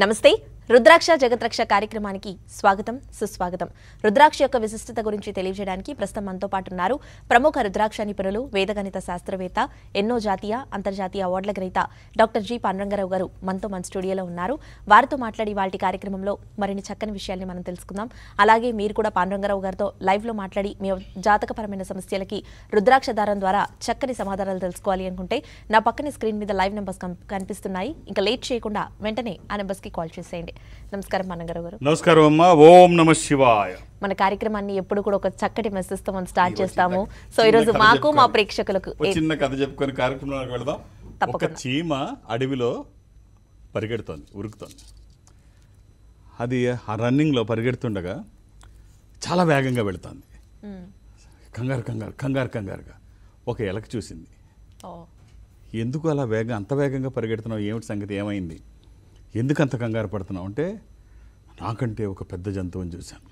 నమస్తే రుద్రాక్ష జగత్రక్ష కార్యక్రమానికి స్వాగతం సుస్వాగతం రుద్రాక్ష యొక్క విశిష్టత గురించి తెలియజేయడానికి ప్రస్తుతం మనతో పాటు ఉన్నారు ప్రముఖ రుద్రాక్ష నిపుణులు వేదగణిత శాస్త్రవేత్త ఎన్నో జాతీయ అంతర్జాతీయ అవార్డుల గ్రహీత డాక్టర్ జి పాండురంగారావు గారు మనతో మన స్టూడియోలో ఉన్నారు వారితో మాట్లాడి వాటి కార్యక్రమంలో మరిన్ని చక్కని విషయాల్ని మనం తెలుసుకుందాం అలాగే మీరు కూడా పాండురంగారావు గారితో లైవ్ లో మాట్లాడి మీ జాతకపరమైన సమస్యలకి రుద్రాక్ష దారం ద్వారా చక్కని సమాధానాలు తెలుసుకోవాలి అనుకుంటే నా పక్కన స్క్రీన్ మీద లైవ్ నెంబర్స్ కం- కనిపిస్తున్నాయి ఇంకా లేట్ చేయకుండా వెంటనే ఆ నెంబర్స్ కి కాల్ చేసేయండి నమస్కారం పాండురంగారావు గారు నమస్కారం అమ్మా ఓం నమ శివాయ మన కార్యక్రమాన్ని ఎప్పుడు కూడా ఒక చక్కటి మెసేజ్ తో మనం స్టార్ట్ ఇదిగో చేస్తాము చిన్న- సో ఈ రోజు చిన్న కథ మాకు మా చెప్పుకోవాలి. ప్రేక్షకులకు ఒక ఏ- చిన్న కథ చెప్పుకొని కార్యక్రమానికి వెళదాం ఒక తప్పకుండా. చీమ అడవిలో పరిగెడుతోంది ఉరుకుతోంది అది ఆ రన్నింగ్లో పరిగెడుతుండగా చాలా వేగంగా వెళుతోంది మ్మ్. కంగారు కంగారు కంగారు కంగారుగా ఒక ఎలక చూసింది ఓ. ఎందుకు అలా వేగం అంత వేగంగా పరిగెడుతున్నావు ఏమిటి సంగతి ఏమైంది ఎందుకు అంత కంగారు పడుతున్నావు అంటే నాకంటే ఒక పెద్ద జంతువుని చూశాను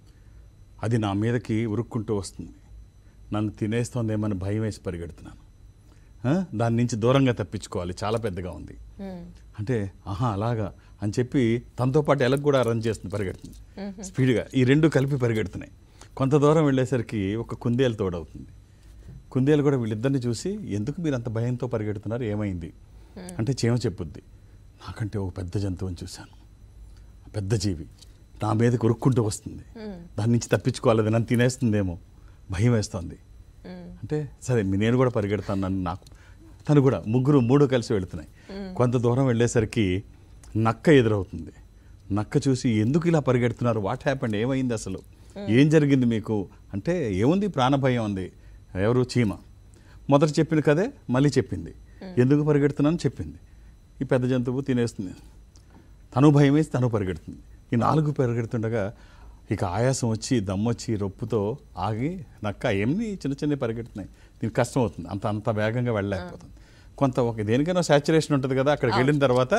అది నా మీదకి ఉరుక్కుంటూ వస్తుంది నన్ను తినేస్తోందేమని భయం వేసి పరిగెడుతున్నాను ఆ? దాని నుంచి దూరంగా తప్పించుకోవాలి చాలా పెద్దగా ఉంది మ్మ్. అంటే ఆహా అలాగా అని చెప్పి తనతో పాటు ఎలక కూడా రన్ చేస్తుంది పరిగెడుతుంది స్పీడ్గా ఈ రెండు కలిపి పరిగెడుతున్నాయి కొంత దూరం వెళ్ళేసరికి ఒక కుందేలు తోడవుతుంది కుందేలు కూడా వీళ్ళిద్దరిని చూసి ఎందుకు మీరు అంత భయంతో పరిగెడుతున్నారు ఏమైంది అంటే చీమ చెప్పుద్ది నాకంటే ఒక పెద్ద జంతువుని చూశాను పెద్ద జీవి నా మీద కొరుక్కుంటూ వస్తుంది దాని నుంచి తప్పించుకోవాలి అది నన్ను తినేస్తుందేమో భయం వేస్తోంది మ్మ్. అంటే సరే మీ నేను కూడా పరిగెడతాను నన్ను నాకు తను కూడా ముగ్గురు మూడు కలిసి వెళుతున్నాయి కొంత దూరం వెళ్ళేసరికి నక్క ఎదురవుతుంది నక్క చూసి ఎందుకు ఇలా పరిగెడుతున్నారు వాట్ హ్యాపెండ్ ఏమైంది అసలు ఏం జరిగింది మీకు అంటే ఏముంది ప్రాణభయం ఉంది ఎవరు చీమ మొదట చెప్పిన కదే మళ్ళీ చెప్పింది ఎందుకు పరిగెడుతున్నాను చెప్పింది ఈ పెద్ద జంతువు తినేస్తుంది తను భయం వేసి తను పరిగెడుతుంది ఈ నాలుగు పరిగెడుతుండగా ఇక ఆయాసం వచ్చి దమ్మొచ్చి రొప్పుతో ఆగి నక్క ఏమని చిన్న చిన్న పరిగెడుతున్నాయి దీనికి కష్టం అవుతుంది అంత అంత వేగంగా వెళ్ళలేకపోతుంది కొంత ఒక దేనికైనా సాచురేషన్ ఉంటుంది కదా అక్కడికి వెళ్ళిన తర్వాత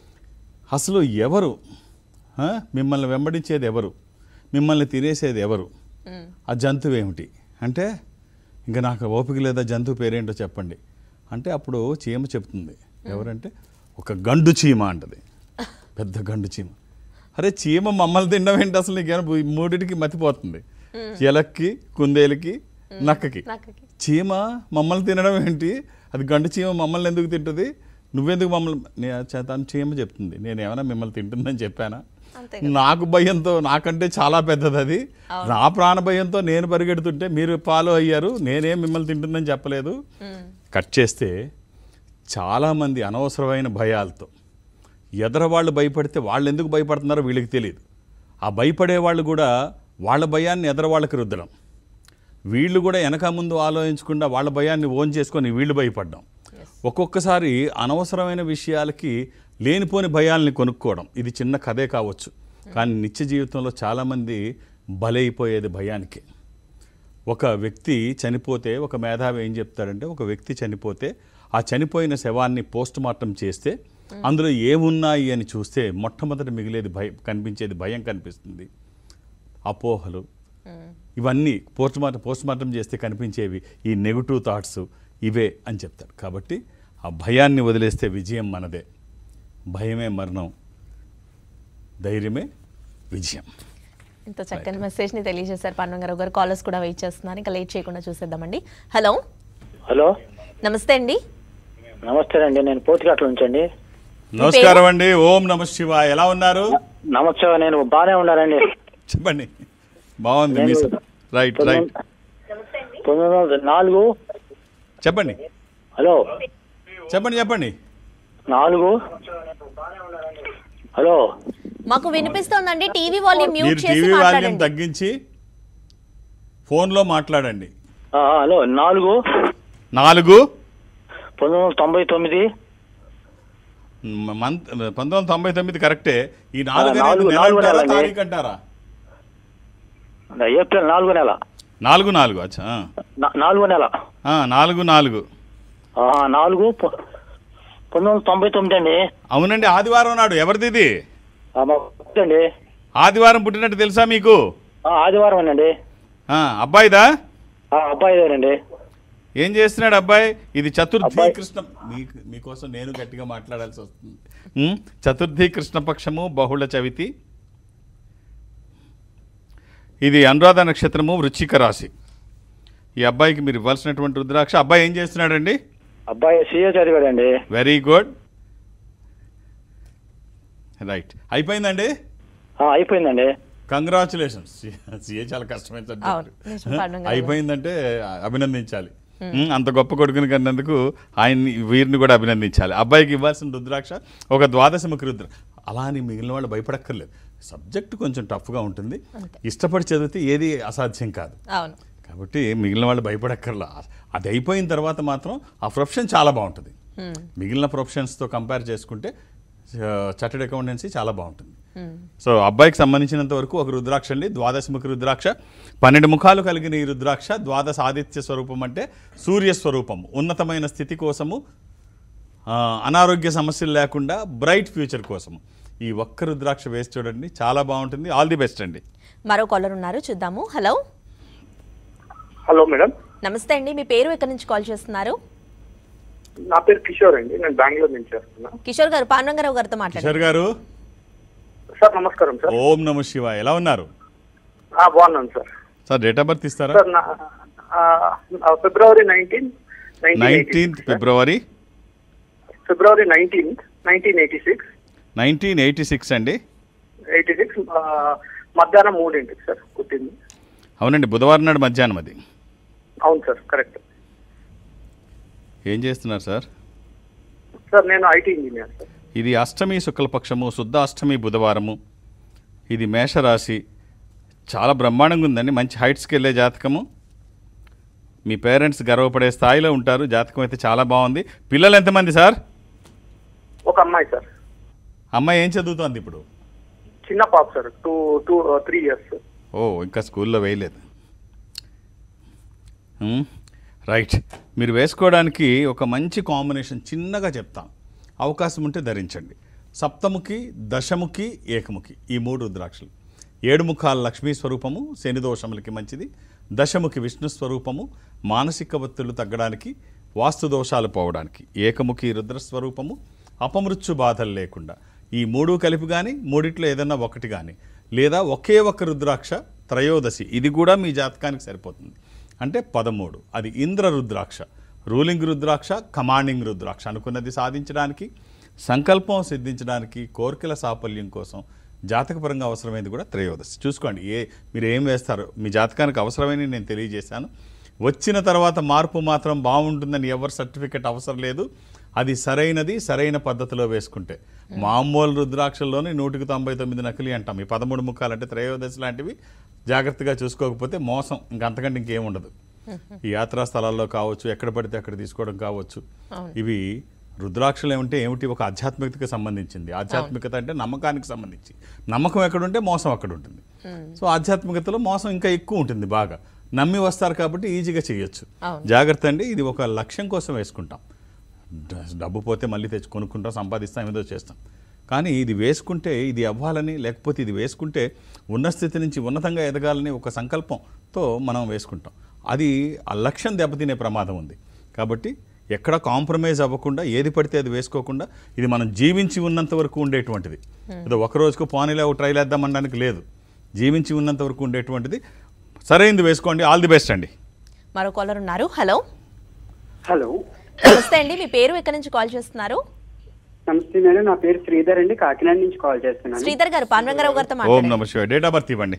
అసలు ఎవరు ఆ? మిమ్మల్ని వెంబడించేది ఎవరు మిమ్మల్ని తినేసేది ఎవరు మ్మ్. ఆ జంతువు ఏమిటి అంటే ఇంకా నాకు ఓపిక లేదా జంతువు పేరేంటో చెప్పండి అంటే అప్పుడు చీమ చెప్తుంది ఎవరంటే ఒక గండు చీమ అంటది పెద్ద గండు చీమ అరే చీమ మమ్మల్ని తినడం ఏంటి అసలు నీకేమో ఈ మూడిటికి మతిపోతుంది ఎలక్కి కుందేలుకి నక్కకి నక్కకి. చీమ మమ్మల్ని తినడం ఏంటి అది గండు చీమ మమ్మల్ని ఎందుకు తింటుంది నువ్వెందుకు మమ్మల్ని నే- చ- తను చీమ చెప్తుంది నేను ఏమైనా మిమ్మల్ని తింటుందని చెప్పానా అంతే నాకు భయంతో నాకంటే చాలా పెద్దది అది నా ప్రాణ భయంతో నేను పరిగెడుతుంటే మీరు ఫాలో అయ్యారు నేనేం మిమ్మల్ని తింటుందని చెప్పలేదు మ్మ్. కట్ చేస్తే చాలామంది అనవసరమైన భయాలతో ఎదరవాళ్ళు భయపడితే వాళ్ళు ఎందుకు భయపడుతున్నారో వీళ్ళకి తెలియదు ఆ భయపడే వాళ్ళు కూడా వాళ్ళ భయాన్ని ఎదరవాళ్ళకి రుద్దడం వీళ్ళు కూడా వెనక ముందు ఆలోచించకుండా వాళ్ళ భయాన్ని ఓన్ చేసుకొని వీళ్ళు భయపడ్డం Yes. ఒక్కొక్కసారి అనవసరమైన విషయాలకి లేనిపోని భయాల్ని కొనుక్కోవడం ఇది చిన్న కథే కావచ్చు కానీ నిత్య జీవితంలో చాలామంది బలైపోయేది భయానికి ఒక వ్యక్తి చనిపోతే ఒక మేధావి ఏం చెప్తాడంటే ఒక వ్యక్తి చనిపోతే ఆ చనిపోయిన శవాన్ని పోస్ట్ మార్టం చేస్తే అందులో ఏమున్నాయి అని చూస్తే మొట్టమొదట మిగిలేది భయం కనిపించేది భయం కనిపిస్తుంది అపోహలు మ్మ్. ఇవన్నీ పోస్ట్ మార్టం పోస్ట్ మార్టం చేస్తే కనిపించేవి ఈ నెగిటివ్ థాట్స్ ఇవే అని చెప్తాడు కాబట్టి ఆ భయాన్ని వదిలేస్తే విజయం మనదే భయమే మరణం ధైర్యమే విజయం ఇంత చక్కని మెసేజ్ ని తెలియజేశారు పాండురంగారావు గారు కాలర్స్ కూడా వెయిట్ చేస్తున్నారు ఇంకా లేట్ చేయకుండా చూసేద్దామండి హలో హలో నమస్తే అండి నమస్తే అండి నేను పోతిఘాట్ల నుంచి అండి నమస్కారం అండి ఓం నమ శివ ఎలా ఉన్నారు నమస్తే నేను బాగానే ఉన్నానండి చెప్పండి బాగుంది మీ నేను- రైట్ రైట్ పంతొమ్మిది వందల నాలుగు చెప్పండి హలో చెప్పండి చెప్పండి నాలుగు హలో మాకు వినిపిస్తోందండి టీవీ వాల్యూమ్ మీరు మ్యూట్ చేసి టీవీ వాల్యూమ్ మాట్లాడండి తగ్గించి ఫోన్లో మాట్లాడండి ఆ, హలో నాలుగు నాలుగు పంతొమ్మిది వందల తొంభై తొమ్మిది మంత్ పంతొమ్మిది వందల తొంభై తొమ్మిది కరెక్టే ఈ నాలుగు ఆ, నాలుగు- అనేది నెల నాలుగు అంటారా నెలలండి. తారీఖు అంటారా ఏప్రిల్ నాలుగో నెల నాలుగు నాలుగు అచ్చా ఆ. నా- నాలుగో నెల ఆ, నాలుగు నాలుగు ఆ, నాలుగు ప- పంతొమ్మిది వందల తొంభై తొమ్మిది అండి అవునండి ఆదివారం నాడు ఎవరిది ఇది ఆ, మా అండి ఆదివారం పుట్టినట్టు తెలుసా మీకు ఆదివారం అండి ఆ, అబ్బాయిదా అబ్బాయిదేనండి ఏం చేస్తున్నాడు అబ్బాయి ఇది చతుర్థి అబ్బాయి- కృష్ణ మీకు మీకోసం నేను గట్టిగా మాట్లాడాల్సి వస్తుంది ఉమ్, చతుర్థి కృష్ణపక్షము బహుళ చవితి ఇది అనురాధ నక్షత్రము వృచ్చిక రాశి ఈ అబ్బాయికి మీరు ఇవ్వాల్సినటువంటి రుద్రాక్ష అబ్బాయి ఏం చేస్తున్నాడండి అబ్బాయి సీఏ చదివాడండి వెరీ గుడ్ రైట్ అయిపోయిందండి ఆ, అయిపోయిందండి కంగ్రాచులేషన్స్ సీఏ చాలా కష్టమైన అవును, నిజం, సబ్జెక్ట్ పండుగ గారు. అయిపోయిందంటే అభినందించాలి ఉమ్, అంత గొప్ప కొడుకుని కన్నందుకు ఆయన్ని వీరిని కూడా అభినందించాలి అబ్బాయికి ఇవ్వాల్సిన రుద్రాక్ష ఒక ద్వాదశముఖి రుద్ర అలా అని మిగిలిన వాళ్ళు భయపడక్కర్లేదు సబ్జెక్ట్ కొంచెం టఫ్గా ఉంటుంది ఇష్టపడి చదివితే ఏది అసాధ్యం కాదు అవును కాబట్టి మిగిలిన వాళ్ళు భయపడక్కర్లా అది అయిపోయిన తర్వాత మాత్రం ఆ ప్రొఫెషన్ చాలా బాగుంటుంది Hmm. మిగిలిన ప్రొఫెషన్స్తో కంపేర్ చేసుకుంటే చట్టెడ్ అకౌంటెన్సీ చాలా బాగుంటుంది Hmm. సో అబ్బాయికి సంబంధించినంత వరకు ఒక రుద్రాక్ష అండి ద్వాదశముఖి రుద్రాక్ష పన్నెండు ముఖాలు కలిగిన ఈ రుద్రాక్ష ద్వాదశ ఆదిత్య స్వరూపం అంటే సూర్య స్వరూపము ఉన్నతమైన స్థితి కోసము ఆ, అనారోగ్య సమస్యలు లేకుండా బ్రైట్ ఫ్యూచర్ కోసము ఈ ఒక్క రుద్రాక్ష వేసి చూడండి చాలా బాగుంటుంది ఆల్ ది బెస్ట్ అండి మరో కాలర్ ఉన్నారు చూద్దాము హలో హలో మేడం నమస్తే అండి మీ పేరు ఎక్కడి నుంచి కాల్ చేస్తున్నారు నా పేరు కిషోర్ అండి నేను బెంగళూరు నుంచి చేస్తున్నా కిషోర్ గారు పాండురంగారావు గారితో మాట్లాడారు కిషోర్ గారు సార్ నమస్కారం సార్ ఓం నమ శివ ఎలా ఉన్నారు ఆ, బాగున్నాను sir sir date of birth ఇస్తారా సార్ నా ఆ, ఆ, February nineteen nineteenth February February nineteenth nineteen eighty six nineteen eighty six అండి ఎయిటీ సిక్స్ మధ్యాహ్నం మూడింటికి సార్ పుట్టింది అవునండి బుధవారం నాడు మధ్యాహ్నం అది అవును సార్ కరెక్ట్ ఏం చేస్తున్నారు సార్ సార్ నేను ఐటీ ఇంజనీర్ సార్ ఇది అష్టమి శుక్లపక్షము శుద్ధ అష్టమి బుధవారము ఇది మేషరాశి చాలా బ్రహ్మాండంగా ఉందండి మంచి హైట్స్కి వెళ్ళే జాతకము మీ పేరెంట్స్ గర్వపడే స్థాయిలో ఉంటారు జాతకం అయితే చాలా బాగుంది పిల్లలు ఎంతమంది సార్ ఒక అమ్మాయి సార్ అమ్మాయి ఏం చదువుతోంది ఇప్పుడు చిన్న పాప sir two two three years ఓ ఇంకా స్కూల్లో వేయలేదు మ్మ్. రైట్ మీరు వేసుకోవడానికి ఒక మంచి కాంబినేషన్ చిన్నగా చెప్తాం అవకాశం ఉంటే ధరించండి సప్తముఖి దశముఖి ఏకముఖి ఈ మూడు రుద్రాక్షలు ఏడు ముఖాల లక్ష్మీ స్వరూపము శని దోషములకి మంచిది దశముఖి విష్ణు స్వరూపము మానసిక ఒత్తిళ్లు తగ్గడానికి వాస్తు దోషాలు పోవడానికి ఏకముఖి రుద్ర స్వరూపము అపమృత్యు బాధలు లేకుండా ఈ మూడు కలిపి కానీ మూడిట్లో ఏదన్నా ఒకటి కానీ లేదా ఒకే ఒక రుద్రాక్ష త్రయోదశి ఇది కూడా మీ జాతకానికి సరిపోతుంది అంటే పదమూడు అది ఇంద్ర రుద్రాక్ష రూలింగ్ రుద్రాక్ష కమాండింగ్ రుద్రాక్ష అనుకున్నది సాధించడానికి సంకల్పం సిద్ధించడానికి కోరికల సాఫల్యం కోసం జాతకపరంగా అవసరమైనది కూడా త్రయోదశి చూసుకోండి ఏ మీరు ఏం వేస్తారో మీ జాతకానికి అవసరమైనవి నేను తెలియజేశాను వచ్చిన తర్వాత మార్పు మాత్రం బాగుంటుందని ఎవరు సర్టిఫికెట్ అవసరం లేదు అది సరైనది సరైన పద్ధతిలో వేసుకుంటే మామూలు రుద్రాక్షల్లోనే నూటికి తొంభై తొమ్మిది నకిలీ అంటాం ఈ పదమూడు ముఖాలు అంటే త్రయోదశి లాంటివి జాగ్రత్తగా చూసుకోకపోతే మోసం ఇంకా అంతకంటే ఇంకేం ఉండదు ఈ యాత్రా స్థలాల్లో కావచ్చు ఎక్కడ పడితే అక్కడ తీసుకోవడం కావచ్చు ఇవి రుద్రాక్షలు ఏమంటే ఏమిటి ఒక ఆధ్యాత్మికతకు సంబంధించింది ఆధ్యాత్మికత అంటే నమ్మకానికి సంబంధించి నమ్మకం ఎక్కడుంటే మోసం అక్కడ ఉంటుంది సో ఆధ్యాత్మికతలో మోసం ఇంకా ఎక్కువ ఉంటుంది బాగా నమ్మి వస్తారు కాబట్టి ఈజీగా చేయొచ్చు అవును. జాగ్రత్త అండి ఇది ఒక లక్ష్యం కోసం వేసుకుంటాం డ- డబ్బు పోతే మళ్ళీ తెచ్చి కొనుక్కుంటాం సంపాదిస్తాం ఏదో చేస్తాం కానీ ఇది వేసుకుంటే ఇది అవ్వాలని లేకపోతే ఇది వేసుకుంటే ఉన్న స్థితి నుంచి ఉన్నతంగా ఎదగాలని ఒక సంకల్పంతో మనం వేసుకుంటాం అది ఆ లక్ష్యం దెబ్బతినే ప్రమాదం ఉంది కాబట్టి ఎక్కడ కాంప్రమైజ్ అవ్వకుండా ఏది పడితే అది వేసుకోకుండా ఇది మనం జీవించి ఉన్నంత వరకు ఉండేటువంటిది ఏదో ఒక రోజుకు పానీలో ఒక ట్రైల్ వేద్దామనడానికి లేదు జీవించి ఉన్నంత వరకు ఉండేటువంటిది సరైనది వేసుకోండి ఆల్ ది బెస్ట్ అండి మరో కాలర్ ఉన్నారు హలో హలో నమస్తే అండి మీ పేరు ఎక్కడి నుంచి కాల్ చేస్తున్నారు నమస్తే మేడం నా పేరు శ్రీధర్ అండి కాకినాడ నుంచి కాల్ చేస్తున్నాను శ్రీధర్ గారు పాండురంగారావు గారితో ఓం మాట్లాడండి నమ శివాయ డేట్ ఆఫ్ బర్త్ ఇవ్వండి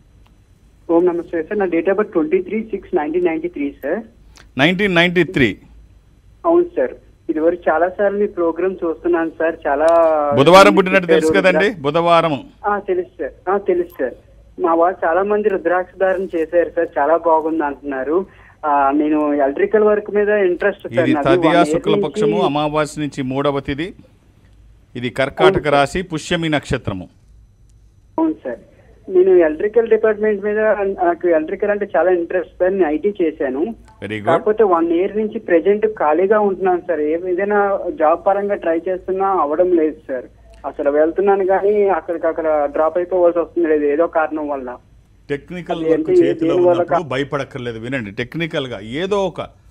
ఓం నమస్తే సార్ నా date of birth twenty three six nineteen ninety three sir nineteen ninety three అవును సార్ ఇదివరకు చాలా సార్లు మీ ప్రోగ్రామ్ చూస్తున్నాను సార్ చాలా బుధవారం పుట్టినట్టు తెలుసు కదండి బుధవారం ఆ, తెలుసు సార్ ఆ, తెలుసు సార్ మా వాళ్ళు చాలా మంది రుద్రాక్ష ధారణ చేశారు సార్ చాలా బాగుంది అంటున్నారు ఆ, నేను ఎలక్ట్రికల్ వర్క్ మీద ఇంట్రెస్ట్ సార్ ఇది నాది. తదియా One year శుక్లపక్షము నుంచి- అమావాస్య నుంచి మూడవ తిథి ఇది కర్కాటక రాశి పుష్యమి నక్షత్రము అవును సార్ నేను ఎలక్ట్రికల్ డిపార్ట్మెంట్ మీద నాకు ఎలక్ట్రికల్ అంటే చాలా ఇంట్రెస్ట్ సార్ నేను ఐటీ చేశాను వెరీ గుడ్ కాకపోతే వన్ ఇయర్ నుంచి ప్రెజెంట్ ఖాళీగా ఉంటున్నాను సార్ ఏ ఏదైనా జాబ్ పరంగా ట్రై చేస్తున్నా అవడం లేదు సార్ అసలు వెళ్తున్నాను కానీ అక్కడికి అక్కడ డ్రాప్ అయిపోవాల్సి వస్తుంది లేదు ఏదో కారణం వల్ల టెక్నికల్ అది వర్క్ అంటే చేతిలో దేనివల్ల ఉన్నప్పుడు కా- భయపడక్కర్లేదు వినండి టెక్నికల్గా ఏదో ఒక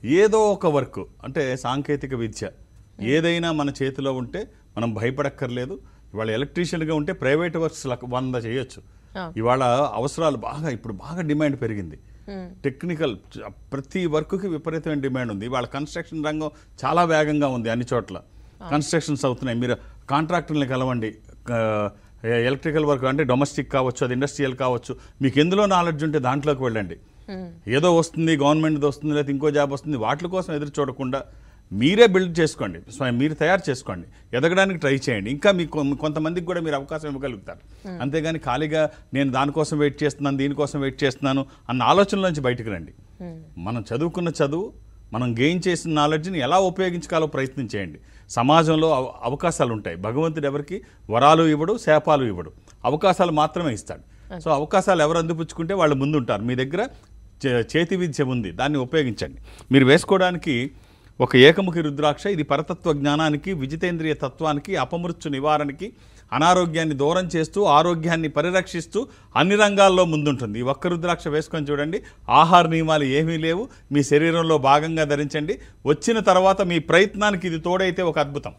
ఏదో ఒక వర్క్ అంటే సాంకేతిక విద్య ఏదైనా మన చేతిలో ఉంటే మనం భయపడక్కర్లేదు ఇవాళ ఎలక్ట్రీషియన్గా ఉంటే ప్రైవేట్ వర్క్స్ లక్- వంద చేయొచ్చు ఆ. ఇవాళ అవసరాలు బాగా ఇప్పుడు బాగా డిమాండ్ పెరిగింది టెక్నికల్ చ- ప్రతి వర్క్కి విపరీతమైన డిమాండ్ ఉంది ఇవాళ కన్స్ట్రక్షన్ రంగం చాలా వేగంగా ఉంది అన్ని చోట్ల కన్స్ట్రక్షన్స్ అవుతున్నాయి మీరు కాంట్రాక్టర్ని కలవండి క- ఎలక్ట్రికల్ వర్క్ అంటే డొమెస్టిక్ కావచ్చు అది ఇండస్ట్రియల్ కావచ్చు మీకు ఎందులో నాలెడ్జ్ ఉంటే దాంట్లోకి వెళ్ళండి ఏదో వస్తుంది గవర్నమెంట్ వస్తుంది లేకపోతే ఇంకో జాబ్ వస్తుంది వాటి కోసం ఎదురు చూడకుండా మీరే బిల్డ్ చేసుకోండి స్వయం మీరు తయారు చేసుకోండి ఎదగడానికి ట్రై చేయండి ఇంకా మీకు కొ- కొంతమందికి కూడా మీరు అవకాశం ఇవ్వగలుగుతారు అంతేగాని ఖాళీగా నేను దానికోసం వెయిట్ చేస్తున్నాను దీనికోసం వెయిట్ చేస్తున్నాను అన్న ఆలోచనలోంచి బయటకు రండి మనం చదువుకున్న చదువు మనం గెయిన్ చేసిన నాలెడ్జ్ని ఎలా ఉపయోగించుకోవాలో ప్రయత్నం చేయండి సమాజంలో అవ- అవకాశాలు ఉంటాయి భగవంతుడు ఎవరికి వరాలు ఇవ్వడు శాపాలు ఇవ్వడు అవకాశాలు మాత్రమే ఇస్తాడు సో అవకాశాలు ఎవరు అందిపుచ్చుకుంటే వాళ్ళు ముందుంటారు మీ దగ్గర చే- చేతి విద్య ఉంది దాన్ని ఉపయోగించండి మీరు వేసుకోవడానికి ఒక ఏకముఖి రుద్రాక్ష ఇది పరతత్వ జ్ఞానానికి విజితేంద్రియ తత్వానికి అపమృత్యు నివారణకి అనారోగ్యాన్ని దూరం చేస్తూ ఆరోగ్యాన్ని పరిరక్షిస్తూ అన్ని రంగాల్లో ముందుంటుంది ఈ ఒక్క రుద్రాక్ష వేసుకొని చూడండి ఆహార నియమాలు ఏమీ లేవు మీ శరీరంలో భాగంగా ధరించండి వచ్చిన తర్వాత మీ ప్రయత్నానికి ఇది తోడైతే ఒక అద్భుతం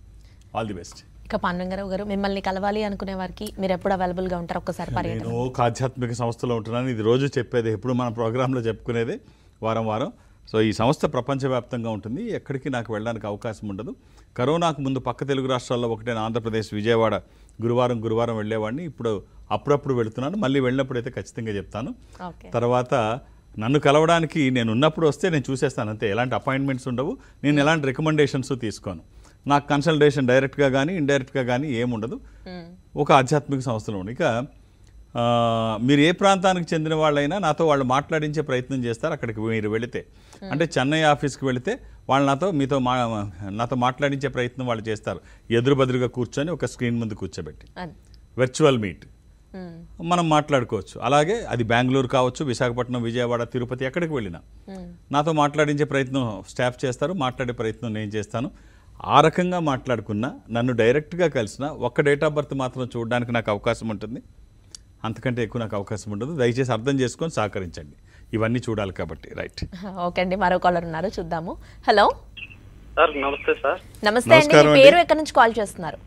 ఆల్ ది బెస్ట్ ఇక పాండురంగారావు గారు మిమ్మల్ని కలవాలి అనుకునే వారికి మీరు ఎప్పుడు అవైలబుల్ గా ఉంటారు ఒక్కసారి పర్యటన నేను ఒక ఆధ్యాత్మిక సంస్థలో ఉంటున్నాను ఇది రోజు చెప్పేది ఎప్పుడు మన ప్రోగ్రాంలో చెప్పుకునేది వారం వారం సో ఈ సంస్థ ప్రపంచవ్యాప్తంగా ఉంటుంది ఎక్కడికి నాకు వెళ్ళడానికి అవకాశం ఉండదు కరోనాకు ముందు పక్క తెలుగు రాష్ట్రాల్లో ఒకటైన ఆంధ్రప్రదేశ్ విజయవాడ గురువారం గురువారం వెళ్ళేవాడిని ఇప్పుడు అప్పుడప్పుడు వెళుతున్నాను మళ్ళీ వెళ్ళినప్పుడు అయితే ఖచ్చితంగా చెప్తాను ఓకే తర్వాత నన్ను కలవడానికి నేను ఉన్నప్పుడు వస్తే నేను చూసేస్తాను అంతే ఎలాంటి అపాయింట్మెంట్స్ ఉండవు నేను ఎలాంటి రికమెండేషన్స్ తీసుకోను నాకు కన్సల్టేషన్ డైరెక్ట్గా కానీ ఇండైరెక్ట్గా కానీ ఏముండదు ఒక ఆధ్యాత్మిక సంస్థలో ఉంది ఇక ఆ, మీరు ఏ ప్రాంతానికి చెందిన వాళ్ళైనా నాతో వాళ్ళు మాట్లాడించే ప్రయత్నం చేస్తారు అక్కడికి మీరు వెళితే అంటే చెన్నై ఆఫీస్కి వెళితే వాళ్ళు నాతో మీతో మా నాతో మాట్లాడించే ప్రయత్నం వాళ్ళు చేస్తారు ఎదురు బదురుగా కూర్చొని ఒక స్క్రీన్ ముందు కూర్చోబెట్టి అది వర్చువల్ మీట్ ఉమ్, మనం మాట్లాడుకోవచ్చు అలాగే అది బెంగళూరు కావచ్చు విశాఖపట్నం విజయవాడ తిరుపతి ఎక్కడికి వెళ్ళినా ఉమ్. నాతో మాట్లాడించే ప్రయత్నం స్టాఫ్ చేస్తారు మాట్లాడే ప్రయత్నం నేను చేస్తాను ఆ రకంగా మాట్లాడుకున్నా నన్ను డైరెక్ట్గా కలిసిన ఒక్క డేట్ ఆఫ్ బర్త్ మాత్రం చూడడానికి నాకు అవకాశం ఉంటుంది అంతకంటే ఎక్కువ నాకు అవకాశం ఉండదు దయచేసి అర్థం చేసుకొని సహకరించండి ఇవన్నీ చూడాలి కాబట్టి రైట్ ఓకే అండి మరో కాలర్ ఉన్నారు చూద్దాము హలో సార్ నమస్తే సార్ నమస్తే అండి నమస్కారం మీ అండి. పేరు ఎక్కడి నుంచి కాల్ చేస్తున్నారు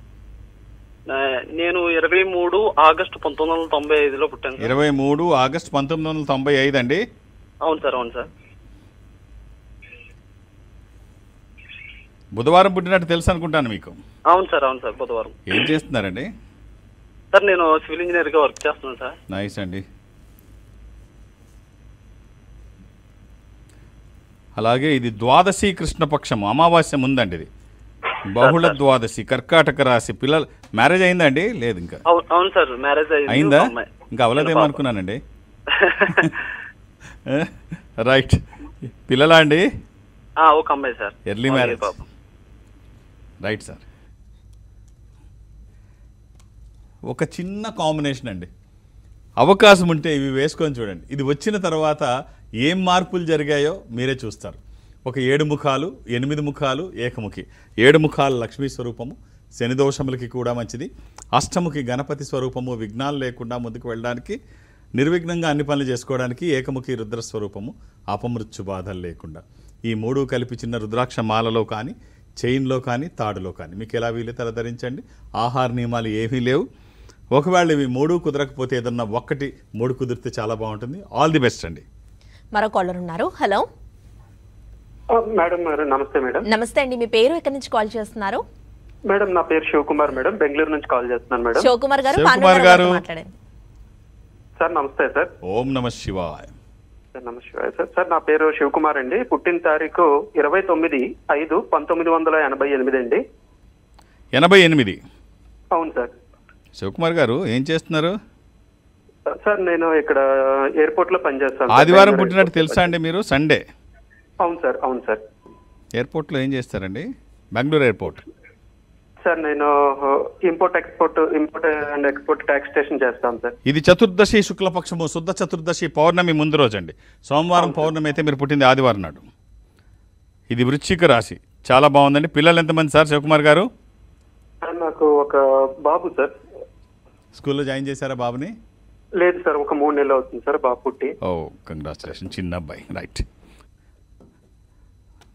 ఆ, నేను ఇరవై మూడు ఆగస్టు పంతొమ్మిది వందల తొంభై ఐదులో పుట్టాను సార్ ఇరవై మూడు ఆగస్ట్ పంతొమ్మిది వందల తొంభై ఐదు అండి అవును సార్ అవును సార్ బుధవారం పుట్టినట్టు తెలుసు అనుకుంటాను మీకు అవును సార్ అవును సార్ బుధవారం ఏం చేస్తున్నారండి సార్ నేను సివిల్ ఇంజనీర్ గా వర్క్ చేస్తున్నాను సార్ నైస్ అండి అలాగే ఇది ద్వాదశి కృష్ణపక్షం అమావాస్య ముందండి ఇది బహుళ ద్వాదశి కర్కాటక రాశి పిల్లలు మ్యారేజ్ అయిందండి లేదు ఇంకా అవును అవును సార్ మ్యారేజ్ అయింది అయిందా ఒక అమ్మాయి. ఇంకా అవలేదేమో అనుకున్నానండి రైట్ పిల్లలా అండి ఆ, ఒక అమ్మాయి sir early one year marriage పాప. రైట్ సార్ ఒక చిన్న కాంబినేషన్ అండి అవకాశం ఉంటే ఇవి వేసుకొని చూడండి ఇది వచ్చిన తర్వాత ఏం మార్పులు జరిగాయో మీరే చూస్తారు ఒక ఏడు ముఖాలు ఎనిమిది ముఖాలు ఏకముఖి ఏడు ముఖాలు లక్ష్మీ స్వరూపము శని దోషములకి కూడా మంచిది అష్టముఖి గణపతి స్వరూపము విఘ్నాలు లేకుండా ముందుకు వెళ్ళడానికి నిర్విఘ్నంగా అన్ని పనులు చేసుకోవడానికి ఏకముఖి రుద్ర స్వరూపము అపమృత్యు బాధలు లేకుండా ఈ మూడు కలిపి చిన్న రుద్రాక్ష మాలలో కానీ చైన్లో కానీ తాడులో కానీ మీకు ఎలా వీలైతే అలా ధరించండి ఆహార నియమాలు ఏమీ లేవు ఒకవేళ ఇవి మూడు కుదరకపోతే ఏదన్నా ఒక్కటి మూడు కుదిరితే చాలా బాగుంటుంది ఆల్ ది బెస్ట్ అండి మరో కాలర్ ఉన్నారు హలో ఆ, మేడం గారు నమస్తే మేడం నమస్తే అండి మీ పేరు ఎక్కడి నుంచి కాల్ చేస్తున్నారు మేడం నా పేరు శివకుమార్ మేడం బెంగళూరు నుంచి కాల్ చేస్తున్నాను మేడం శివకుమార్ గారు శివకుమార్ పాండురంగారావు గారు. గారితో మాట్లాడండి సార్ నమస్తే సార్ ఓం నమ శివాయ సార్ నమస్తే సార్ సార్ నా పేరు శివకుమార్ అండి పుట్టిన తారీఖు ఇరవై తొమ్మిది ఐదు పంతొమ్మిది వందల ఎనభై ఎనిమిది అండి ఎనభై ఎనిమిది అవును సార్ శివకుమార్ గారు ఏం చేస్తున్నారు సార్ నేను ఇక్కడ ఎయిర్పోర్ట్ లో పనిచేస్తాను సార్. ఆదివారం బెంగళూరు పుట్టినట్టు ఎయిర్పోర్ట్ తెలుసా అండి మీరు సండే అవును సార్ అవును సార్ ఎయిర్పోర్ట్లో ఏం చేస్తారండి బెంగళూరు ఎయిర్పోర్ట్ సార్ నేను import export import and export tax station చేస్తాను సార్ ఇది చతుర్దశి శుక్లపక్షము శుద్ధ చతుర్దశి పౌర్ణమి ముందు రోజు అండి సోమవారం పౌర్ణమి అయితే మీరు పుట్టింది ఆదివారం నాడు ఇది వృశ్చిక రాశి చాలా బాగుందండి పిల్లలు ఎంతమంది సార్ శివకుమార్ గారు సార్ నాకు ఒక బాబు సార్ స్కూల్లో జాయిన్ చేశారా బాబుని లేదు సార్ ఒక మూడు నెలలు అవుతుంది సార్ బాబు పుట్టి ఓ కంగ్రాచులేషన్ చిన్న అబ్బాయి రైట్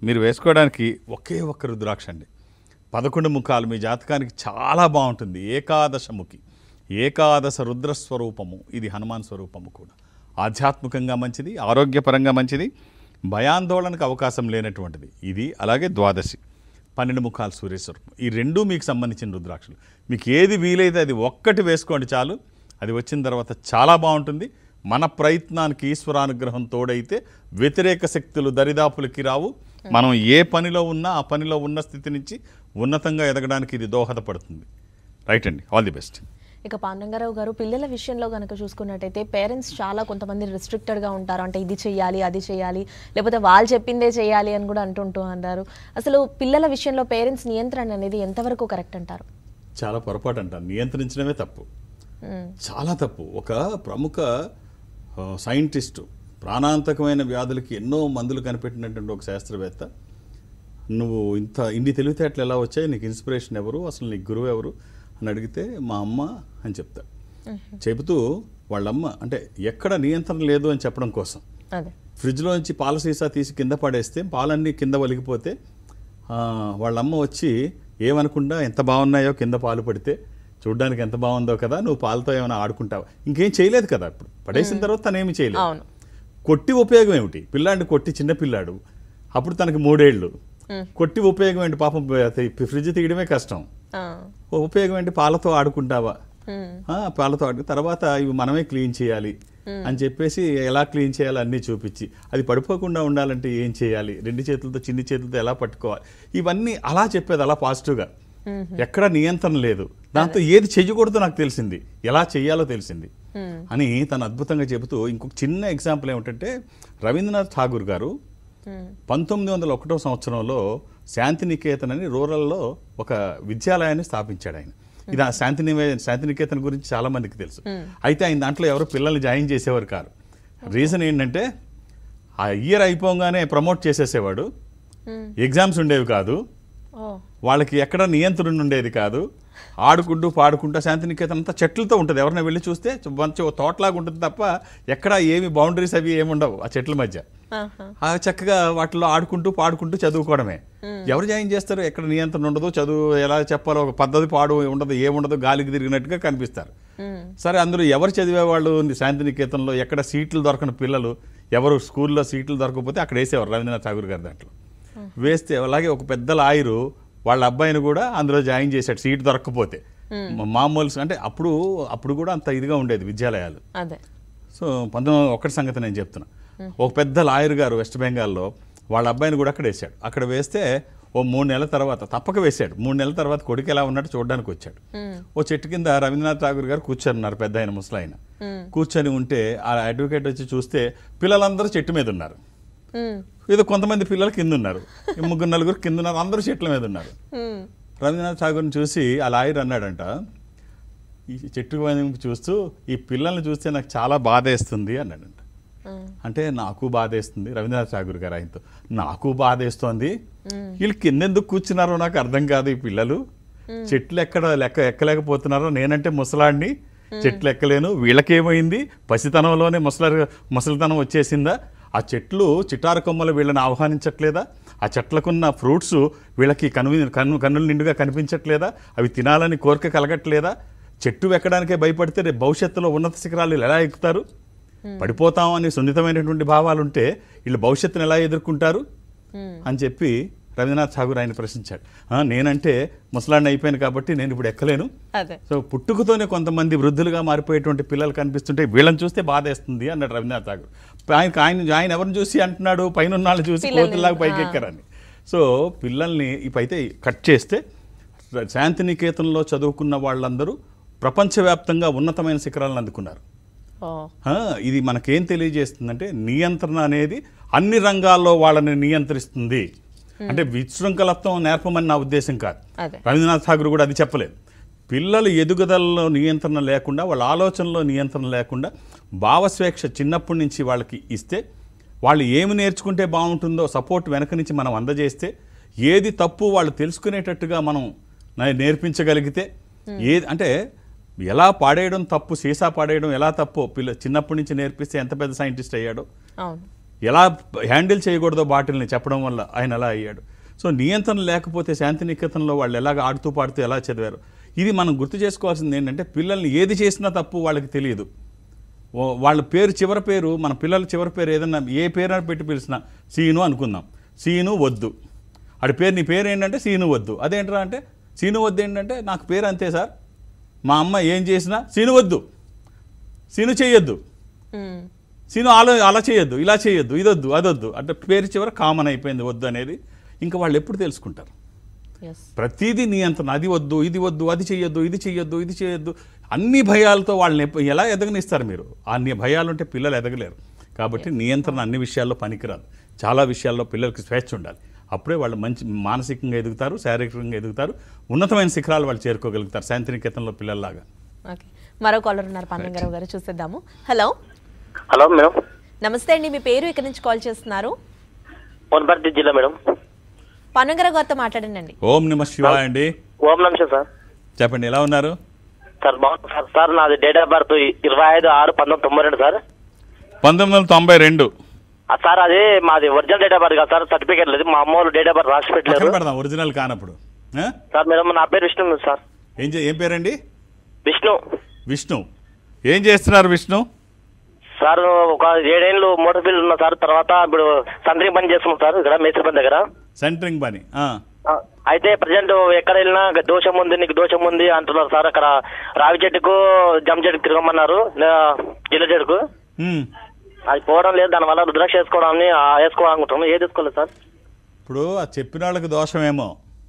మీరు వేసుకోవడానికి ఒకే ఒక్క రుద్రాక్ష అండి పదకొండు ముఖాలు మీ జాతకానికి చాలా బాగుంటుంది ఏకాదశముఖి ఏకాదశ రుద్రస్వరూపము ఇది హనుమాన్ స్వరూపము కూడా ఆధ్యాత్మికంగా మంచిది ఆరోగ్యపరంగా మంచిది భయాందోళనకు అవకాశం లేనటువంటిది ఇది అలాగే ద్వాదశి పన్నెండు ముఖాలు సూర్యస్వరూపం ఈ రెండూ మీకు సంబంధించిన రుద్రాక్షలు మీకు ఏది వీలైతే అది ఒక్కటి వేసుకోండి చాలు అది వచ్చిన తర్వాత చాలా బాగుంటుంది మన ప్రయత్నానికి ఈశ్వరానుగ్రహం తోడైతే వ్యతిరేక శక్తులు దరిదాపులకి రావు మనం ఏ పనిలో ఉన్నా ఆ పనిలో ఉన్న స్థితి నుంచి ఉన్నతంగా ఎదగడానికి ఇది దోహదపడుతుంది రైట్ అండి ఆల్ ది బెస్ట్ ఇక పాండంగారావు గారు పిల్లల విషయంలో కనుక చూసుకున్నట్టయితే పేరెంట్స్ చాలా కొంతమంది రిస్ట్రిక్టెడ్గా ఉంటారు అంటే ఇది చేయాలి అది చేయాలి లేకపోతే వాళ్ళు చెప్పిందే చేయాలి అని కూడా అంటుంటూ అన్నారు అసలు పిల్లల విషయంలో పేరెంట్స్ నియంత్రణ అనేది ఎంతవరకు కరెక్ట్ అంటారు చాలా పొరపాటు అంటారు నియంత్రించడమే తప్పు మ్మ్. చాలా తప్పు ఒక ప్రముఖ ఆ, సైంటిస్టు ప్రాణాంతకమైన వ్యాధులకి ఎన్నో మందులు కనిపెట్టినటువంటి ఒక శాస్త్రవేత్త నువ్వు ఇంత ఇన్ని తెలివితేటలు ఎలా వచ్చాయి నీకు ఇన్స్పిరేషన్ ఎవరు అసలు నీకు గురువు ఎవరు అని అడిగితే మా అమ్మ అని చెప్తాడు చెబుతూ వాళ్ళమ్మ అంటే ఎక్కడ నియంత్రణ లేదు అని చెప్పడం కోసం అదే ఫ్రిడ్జ్లోంచి పాల సీసా తీసి కింద పడేస్తే పాలన్నీ కింద ఒలిగిపోతే ఆ, వాళ్ళమ్మ వచ్చి ఏమనకుండా ఎంత బాగున్నాయో కింద పాలు పడితే చూడ్డానికి ఎంత బాగుందో కదా నువ్వు పాలతో ఏమైనా ఆడుకుంటావు ఇంకేం చేయలేదు కదా ఇప్పుడు పడేసిన తర్వాత తనేమి చేయలేదు అవును కొట్టి ఉపయోగం ఏమిటి పిల్లాడిని కొట్టి చిన్న పిల్లాడు అప్పుడు తనకి మూడేళ్ళు కొట్టి ఉపయోగం ఏంటి పాపం ఫ్రిడ్జ్ తీయడమే కష్టం ఆ. ఓ ఉపయోగం ఏంటి పాలతో ఆడుకుంటావా మ్మ్. ఆ, పాలతో ఆడుకు తర్వాత ఇవి మనమే క్లీన్ చేయాలి అని చెప్పేసి ఎలా క్లీన్ చేయాలి అన్నీ చూపించి అది పడిపోకుండా ఉండాలంటే ఏం చేయాలి రెండు చేతులతో చిన్ని చేతులతో ఎలా పట్టుకోవాలి ఇవన్నీ అలా చెప్పేది అలా పాజిటివ్గా ఎక్కడ నియంత్రణ లేదు దాంతో ఏది చెయ్యకూడదో నాకు తెలిసింది ఎలా చెయ్యాలో తెలిసింది అని తను అద్భుతంగా చెబుతూ ఇంకొక చిన్న ఎగ్జాంపుల్ ఏమిటంటే రవీంద్రనాథ్ ఠాగూర్ గారు మ్మ్. పంతొమ్మిది వందల ఒకటో సంవత్సరంలో శాంతినికేతన్ అని రూరల్లో ఒక విద్యాలయాన్ని స్థాపించాడు ఆయన ఇది ఆ శాంతినివే శాంతినికేతన్ గురించి చాలా మందికి తెలుసు అయితే ఆయన దాంట్లో ఎవరు పిల్లల్ని జాయిన్ చేసేవారు కారు రీజన్ ఏంటంటే ఆ ఇయర్ అయిపోగానే ప్రమోట్ చేసేసేవాడు మ్మ్. ఎగ్జామ్స్ ఉండేవి కాదు ఓ వాళ్ళకి ఎక్కడ నియంత్రణ ఉండేది కాదు ఆడుకుంటూ పాడుకుంటూ శాంతినికేతన్ అంతా చెట్లతో ఉంటుంది ఎవరైనా వెళ్ళి చూస్తే మంచి ఓ తోటలాగా ఉంటుంది తప్ప ఎక్కడ ఏమి బౌండరీస్ అవి ఏమి ఉండవు ఆ చెట్ల మధ్య ఆహా. ఆ చక్కగా వాటిలో ఆడుకుంటూ పాడుకుంటూ చదువుకోవడమే ఎవరు జాయిన్ చేస్తారు ఎక్కడ నియంత్రణ ఉండదు చదువు ఎలా చెప్పాలో ఒక పద్ధతి పాడు ఉండదు ఏముండదు గాలికి తిరిగినట్టుగా కనిపిస్తారు మ్మ్. సరే అందులో ఎవరు చదివేవాళ్ళు ఉంది శాంతినికేతన్లో ఎక్కడ సీట్లు దొరకని పిల్లలు ఎవరు స్కూల్లో సీట్లు దొరకకపోతే అక్కడ వేసేవారు రవీంద్రనాథ్ ఠాగూర్ గారి దాంట్లో వేస్తే అలాగే ఒక పెద్ద లాయరు వాళ్ళ అబ్బాయిని కూడా అందులో జాయిన్ చేశాడు సీట్ దొరకకపోతే మా- మామూలు అంటే అప్పుడు అప్పుడు కూడా అంత ఇదిగా ఉండేది విద్యాలయాలు అదే సో పంతొమ్మిది ఒకటి సంగతి నేను చెప్తున్నా ఒక పెద్ద లాయర్ గారు వెస్ట్ బెంగాల్లో వాళ్ళ అబ్బాయిని కూడా అక్కడ వేశాడు అక్కడ వేస్తే ఓ మూడు నెలల తర్వాత తప్పక వేశాడు మూడు నెలల తర్వాత కొడుకు ఎలా ఉన్నట్టు చూడడానికి వచ్చాడు ఓ చెట్టు కింద రవీంద్రనాథ్ ఠాగూర్ గారు కూర్చొన్నారు పెద్ద ఆయన ముసలాయన కూర్చొని ఉంటే ఆ అడ్వకేట్ వచ్చి చూస్తే పిల్లలందరూ చెట్టు మీద ఉన్నారు మ్మ్. ఏదో కొంతమంది పిల్లలు కింద ఉన్నారు ఈ ముగ్గురు నలుగురు కింద ఉన్నారు అందరూ చెట్ల మీద ఉన్నారు మ్మ్. రవీంద్రనాథ్ ఠాగూర్ని చూసి ఆ లాయర్ అన్నాడంట ఈ చెట్టు వైపు చూస్తూ ఈ పిల్లల్ని చూస్తే నాకు చాలా బాధ వేస్తుంది అన్నాడంట మ్మ్. అంటే నాకు బాధ వేస్తుంది రవీంద్రనాథ్ ఠాగూర్ గారు ఆయనతో నాకు బాధ వేస్తోంది వీళ్ళు కిందెందుకు కూర్చున్నారో నాకు అర్థం కాదు ఈ పిల్లలు చెట్లు ఎక్కడ లెక్క ఎక్కలేకపోతున్నారో నేనంటే ముసలాడిని చెట్లు ఎక్కలేను వీళ్ళకేమైంది పసితనంలోనే ముసల ముసలితనం వచ్చేసిందా ఆ చెట్లు చిటారు కొమ్మలు వీళ్ళని ఆహ్వానించట్లేదా ఆ చెట్లకున్న ఫ్రూట్స్ వీళ్ళకి కను కన్ను కన్నుల నిండుగా కనిపించట్లేదా అవి తినాలని కోరిక కలగట్లేదా చెట్టు ఎక్కడానికే భయపడితే రేపు భవిష్యత్తులో ఉన్నత శిఖరాలు ఎలా ఎక్కుతారు పడిపోతాం అని సున్నితమైనటువంటి భావాలు ఉంటే వీళ్ళు భవిష్యత్తును ఎలా ఎదుర్కొంటారు మ్మ్. అని చెప్పి రవీంద్రనాథ్ ఠాగూర్ ఆయన ప్రశ్నించాడు "ఆ, నేనంటే ముసలాడిని అయిపోయాను కాబట్టి నేను ఇప్పుడు ఎక్కలేను అదే సో పుట్టుకతోనే కొంతమంది వృద్ధులుగా మారిపోయేటువంటి పిల్లలు కనిపిస్తుంటే వీళ్ళని చూస్తే బాధేస్తుంది అన్నాడు రవీంద్రనాథ్ ఠాగూర్ ఆయన ఆయన ఆయన ఎవరిని చూసి అంటున్నాడు పైన ఉన్న వాళ్ళని చూసి పిల్లల్ని, కోతుల్లాగా పైకి ఆ. ఎక్కారని సో పిల్లల్ని ఇప్పుడైతే కట్ చేస్తే శాంతినికేతన్లో చదువుకున్న వాళ్ళందరూ ప్రపంచవ్యాప్తంగా ఉన్నతమైన శిఖరాలను అందుకున్నారు ఓ ఆ, ఇది మనకేం తెలియజేస్తుందంటే నియంత్రణ అనేది అన్ని రంగాల్లో వాళ్ళని నియంత్రిస్తుంది అంటే విశృంఖలత్వం నేర్పమని నా ఉద్దేశం కాదు అదే. రవీంద్రనాథ్ ఠాగూర్ కూడా అది చెప్పలేదు పిల్లల ఎదుగుదలలో నియంత్రణ లేకుండా వాళ్ళ ఆలోచనలో నియంత్రణ లేకుండా భావస్వేచ్ఛ చిన్నప్పటి నుంచి వాళ్ళకి ఇస్తే వాళ్ళు ఏమి నేర్చుకుంటే బాగుంటుందో సపోర్ట్ వెనక నుంచి మనం అందజేస్తే ఏది తప్పు వాళ్ళు తెలుసుకునేటట్టుగా మనం నే- నేర్పించగలిగితే ఏది అంటే ఎలా పాడేయడం తప్పు సీసా పాడేయడం ఎలా తప్పు పిల్ల చిన్నప్పటి నుంచి నేర్పిస్తే ఎంత పెద్ద సైంటిస్ట్ అయ్యాడో అవును ఎలా హ్యాండిల్ చేయకూడదో బాటిల్ని చెప్పడం వల్ల ఆయన అలా అయ్యాడు సో నియంత్రణ లేకపోతే శాంతినికేతనంలో వాళ్ళు ఎలాగ ఆడుతూ పాడుతూ ఎలా చదివారు ఇది మనం గుర్తు చేసుకోవాల్సింది ఏంటంటే పిల్లల్ని ఏది చేసినా తప్పు వాళ్ళకి తెలియదు ఓ- వాళ్ళ పేరు చివరి పేరు మన పిల్లల చివరి పేరు ఏదన్నా ఏ పేరు అని పెట్టి పిలిచినా సీను అనుకుందాం సీను వద్దు అడి పేరు నీ పేరు ఏంటంటే సీను వద్దు అదేంట్రా అంటే సీను వద్దు ఏంటంటే నాకు పేరు అంతే సార్ మా అమ్మ ఏం చేసినా సీను వద్దు సీను చేయొద్దు ఉమ్, సీను అలా అలా చేయొద్దు ఇలా చేయొద్దు ఇదొద్దు అదొద్దు అంటే పేరు చివర కామన్ అయిపోయింది వద్దు అనేది ఇంకా వాళ్ళు ఎప్పుడు తెలుసుకుంటారు yes. ప్రతిదీ నియంత్రణ అది వద్దు ఇది వద్దు అది చెయ్యొద్దు ఇది చెయ్యొద్దు ఇది చేయొద్దు అన్ని భయాలతో వాళ్ళని ఎప్ప- ఎలా ఎదగనిస్తారు మీరు అన్ని భయాలు ఉంటే పిల్లలు ఎదగలేరు కాబట్టి నియంత్రణ అన్ని విషయాల్లో పనికిరాదు చాలా విషయాల్లో పిల్లలకి స్వేచ్ఛ ఉండాలి అప్పుడే వాళ్ళు మంచి మానసికంగా ఎదుగుతారు శారీరకంగా ఎదుగుతారు ఉన్నతమైన శిఖరాలు వాళ్ళు చేరుకోగలుగుతారు శాంతినికేతనంలో పిల్లల్లాగా ఓకే మరో కాలర్ ఉన్నారు పాండంగారావు గారు చూసేద్దాము హలో హలో మేడం నమస్తే అండి మీ పేరు ఇక్కడి నుంచి కాల్ చేస్తున్నారు వనపర్తి జిల్లా మేడం పాండంగారావు గారితో మాట్లాడండి అండి ఓం నమ శివాయ అండి ఓం నమస్తే సార్ చెప్పండి ఎలా ఉన్నారు సార్ బాగుంది సార్ సార్ నాది డేట్ ఆఫ్ బర్త్ ఇరవై ఐదు ఆరు పంతొమ్మిది తొంభై రెండు సార్ పంతొమ్మిది వందల తొంభై రెండు ఆ, సార్ అది మాది ఒరిజినల్ డేట్ ఆఫ్ బర్త్ కాదు సార్ సర్టిఫికేట్ లేదు మా అమ్మ వాళ్ళు డేట్ ఆఫ్ బర్త్ రాసి పక్కన పెట్టలేరు పెడదాం ఒరిజినల్ కానప్పుడు ఆ? సార్ మేడం నా పేరు విష్ణు సార్ ఏం చే ఏం పేరండి విష్ణు విష్ణు ఏం చేస్తున్నారు విష్ణు సార్ ఒక ఏడేళ్ళు మోటార్ ఫీల్డ్ ఉన్నా సార్ తర్వాత ఇప్పుడు సంతరింగ్ పని చేస్తున్నాం సార్ ఇక్కడ మేస్త్రి పని దగ్గర సెంటరింగ్ పని ఆ. ఆ, అయితే ప్రజెంట్ ఎక్కడ వెళ్ళినా గ- దోషం ఉంది నీకు దోషం ఉంది అంటున్నారు సార్ అక్కడ రావి చెట్టుకు జమ్ చెట్టుకు తిరగమన్నారు లే- జిల్ల చెట్టుకు ఉమ్. అది పోవడం లేదు దానివల్ల రుద్రాక్ష వేసుకోవడాన్ని ఆ, వేసుకోవాలనుకుంటున్నాం ఏది వేసుకోలేదు సార్ ఇప్పుడు ఆ చెప్పిన వాళ్ళకి దోషమేమో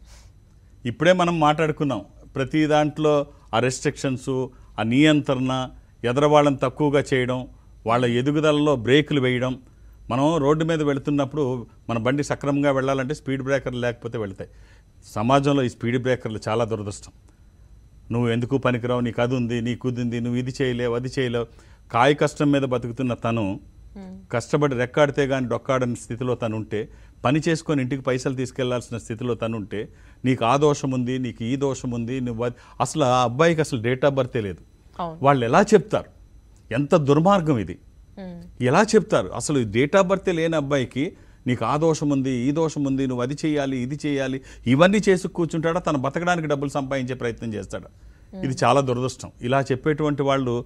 ఇప్పుడే మనం మాట్లాడుకున్నాం ప్రతి దాంట్లో ఆ రెస్ట్రిక్షన్స్ ఆ నియంత్రణ ఎదరవాళ్ళని తక్కువగా చేయడం వాళ్ళ ఎదుగుదలలో బ్రేకులు వేయడం మనం రోడ్డు మీద వెళుతున్నప్పుడు మన బండి సక్రమంగా వెళ్ళాలంటే స్పీడ్ బ్రేకర్లు లేకపోతే వెళ్తాయి సమాజంలో ఈ స్పీడ్ బ్రేకర్లు చాలా దురదృష్టం నువ్వు ఎందుకు పనికిరావు నీకు అది ఉంది నీకు ఇది ఉంది నువ్వు ఇది చేయలేవు అది చేయలేవు కాయ కష్టం మీద బతుకుతున్న తను కష్టపడి రెక్కాడితే కానీ డొక్కాడని స్థితిలో తను ఉంటే పని చేసుకొని ఇంటికి పైసలు తీసుకెళ్లాల్సిన స్థితిలో తను ఉంటే నీకు ఆ దోషం ఉంది నీకు ఈ దోషం ఉంది నువ్వు అది- అసలు ఆ అబ్బాయికి అసలు డేట్ ఆఫ్ బర్తే లేదు అవును వాళ్ళు ఎలా చెప్తారు ఎంత దుర్మార్గం ఇది ఉమ్, ఎలా చెప్తారు అసలు డేట్ ఆఫ్ బర్త్ లేని అబ్బాయికి నీకు ఆ దోషం ఉంది ఈ దోషం ఉంది నువ్వు అది చేయాలి ఇది చేయాలి ఇవన్నీ చేసి కూర్చుంటాడా తను బతకడానికి డబ్బులు సంపాదించే ప్రయత్నం చేస్తాడు ఇది చాలా దురదృష్టం ఇలా చెప్పేటువంటి వాళ్ళు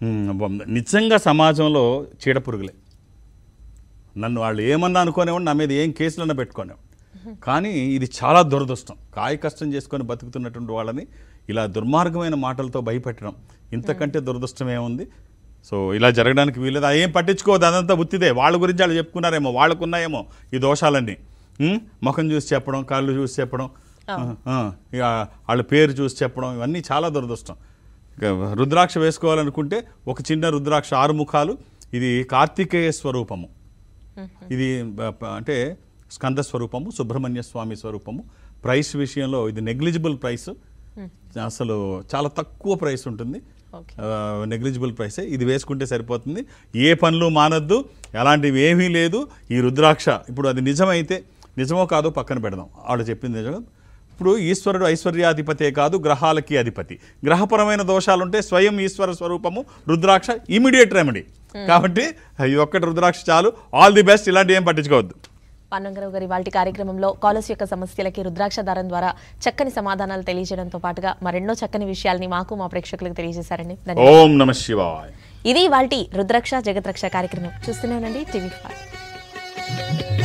మ్, నిజంగా సమాజంలో చీడపురుగులే నన్ను వాళ్ళు ఏమన్నా అనుకోనేవాడు నా మీద ఏం కేసులన్నా పెట్టుకోనేవాడు కానీ ఇది చాలా దురదృష్టం కాయ కష్టం చేసుకొని బతుకుతున్నటువంటి వాళ్ళని ఇలా దుర్మార్గమైన మాటలతో భయపెట్టడం ఇంతకంటే దురదృష్టం ఏముంది సో ఇలా జరగడానికి వీలేదు ఆ ఏం పట్టించుకోవద్దు అదంతా ఉత్తిదే వాళ్ళ గురించి వాళ్ళు చెప్పుకున్నారేమో వాళ్ళకు ఉన్నాయేమో ఈ దోషాలన్నీ ఉమ్, ముఖం చూసి చెప్పడం కాళ్ళు చూసి చెప్పడం ఆ, ఇక వాళ్ళ పేరు చూసి చెప్పడం ఇవన్నీ చాలా దురదృష్టం ఇక రుద్రాక్ష వేసుకోవాలనుకుంటే ఒక చిన్న రుద్రాక్ష ఆరు ముఖాలు ఇది కార్తికేయ స్వరూపము ఇది బ- ప- అంటే స్కంద స్వరూపము సుబ్రహ్మణ్య స్వామి స్వరూపము ప్రైస్ విషయంలో ఇది నెగ్లిజిబుల్ ప్రైస్ అసలు చాలా తక్కువ ప్రైస్ ఉంటుంది ఓకే నెగ్లిజిబుల్ ప్రైసే ఇది వేసుకుంటే సరిపోతుంది ఏ పనులు మానద్దు అలాంటివి ఏమీ లేదు ఈ రుద్రాక్ష ఇప్పుడు అది నిజమైతే నిజమో కాదో పక్కన పెడదాం ఆవిడ చెప్పింది నిజం ఇప్పుడు ఈశ్వరుడు ఐశ్వర్యాధిపతే కాదు గ్రహాలకి అధిపతి గ్రహపరమైన దోషాలుంటే స్వయం ఈశ్వర స్వరూపము రుద్రాక్ష ఇమీడియట్ రెమెడీ కాబట్టి ఈ ఒక్కటి రుద్రాక్ష చాలు ఆల్ ది బెస్ట్ ఇలాంటి ఏం పట్టించుకోవద్దు పాండంగరావు గారి వాళ్ళ కార్యక్రమంలో కాలర్స్ యొక్క సమస్యలకి రుద్రాక్ష దారం ద్వారా చక్కని సమాధానాలు తెలియజేయడంతో పాటుగా మరెన్నో చక్కని విషయాల్ని మాకు మా ప్రేక్షకులకు తెలియజేశారండి ధన్యవాదాలు. ఓం నమ శివాయ ఇది వాల్టి రుద్రాక్ష జగద్రక్ష కార్యక్రమం చూస్తూనే ఉండండి టీవీ ఫైవ్